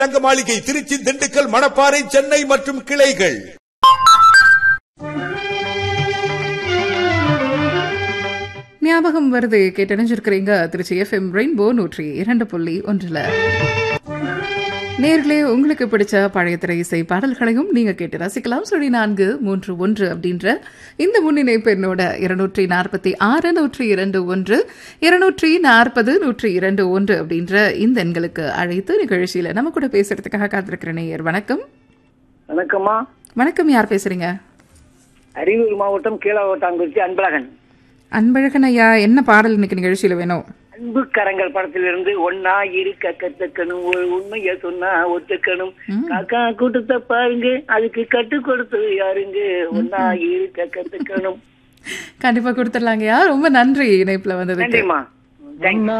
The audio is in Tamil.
தங்க மாளிகை திருச்சி திண்டுக்கல் மணப்பாறை சென்னை மற்றும் கிளைகள் ஞாபகம் வருது கேட்டணிஞ்சிருக்கிறீங்க திருச்சி எஃப்எம் ரெயின்போ நூற்றி இரண்டு புள்ளி ஒன்றுல நேர்களே உங்களுக்கு பிடிச்ச பழைய திரை இசை பாடல்களையும் நீங்க கேட்டு ரசிக்கலாம் சொல்லி நான்கு மூன்று ஒன்று அப்படின்ற இந்த முன்னிணைப்பு என்னோட இருநூற்றி நாற்பத்தி ஆறு நூற்றி இரண்டு ஒன்று இருநூற்றி நாற்பது நூற்றி இரண்டு ஒன்று அப்படின்ற இந்த எண்களுக்கு அழைத்து நிகழ்ச்சியில நம்ம கூட பேசுறதுக்காக காத்திருக்கிற நேயர் வணக்கம் வணக்கம்மா வணக்கம் யார் பேசுறீங்க அரியலூர் மாவட்டம் கீழாவட்டாங்குறிச்சி அன்பழகன் அன்பழகன் ஐயா என்ன பாடல் இன்னைக்கு நிகழ்ச்சியில வேணும் அன்பு கரங்கள் படத்திலிருந்து ஒன்னா இருக்க கத்துக்கணும் ஒரு உண்மைய சொன்னா ஒத்துக்கணும் காக்கா கூட்டத்தை பாருங்க அதுக்கு கட்டு கொடுத்தது யாருங்க ஒன்னா இருக்க கத்துக்கணும் கண்டிப்பா கொடுத்துடலாங்கய்யா ரொம்ப நன்றி இணைப்புல வந்ததுக்கு நன்றிம்மா தேங்க்ஸ்